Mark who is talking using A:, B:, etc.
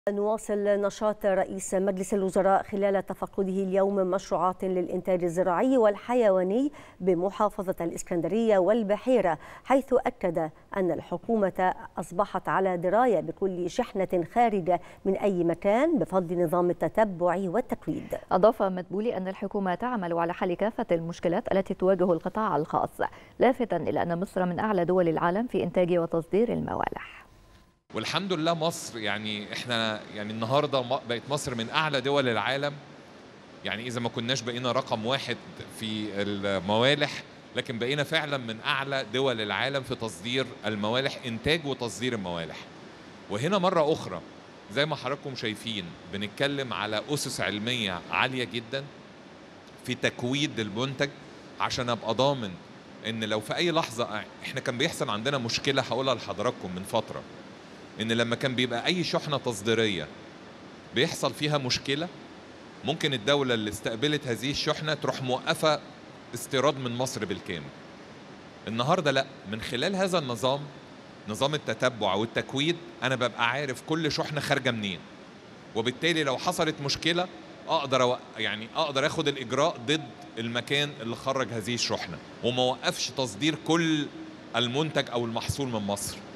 A: نواصل نشاط رئيس مجلس الوزراء خلال تفقده اليوم مشروعات للإنتاج الزراعي والحيواني بمحافظة الإسكندرية والبحيرة حيث أكد أن الحكومة أصبحت على دراية بكل شحنة خارجة من أي مكان بفضل نظام التتبع والتكويد
B: أضاف مدبولي أن الحكومة تعمل على حل كافة المشكلات التي تواجه القطاع الخاص لافتا إلى أن مصر من أعلى دول العالم في إنتاج وتصدير الموالح
C: والحمد لله مصر يعني احنا يعني النهارده بقت مصر من اعلى دول العالم يعني اذا ما كناش بقينا رقم واحد في الموالح لكن بقينا فعلا من اعلى دول العالم في تصدير الموالح انتاج وتصدير الموالح وهنا مره اخرى زي ما حضراتكم شايفين بنتكلم على اسس علميه عاليه جدا في تكويد المنتج عشان ابقى ضامن ان لو في اي لحظه احنا كان بيحصل عندنا مشكله هقولها لحضراتكم من فتره ان لما كان بيبقى اي شحنه تصديريه بيحصل فيها مشكله ممكن الدوله اللي استقبلت هذه الشحنه تروح موقفه استيراد من مصر بالكامل النهارده لا من خلال هذا النظام نظام التتبع والتكويد انا ببقى عارف كل شحنه خارجه منين وبالتالي لو حصلت مشكله اقدر أو... يعني اقدر اخد الاجراء ضد المكان اللي خرج هذه الشحنه وما وقفش تصدير كل المنتج او المحصول من مصر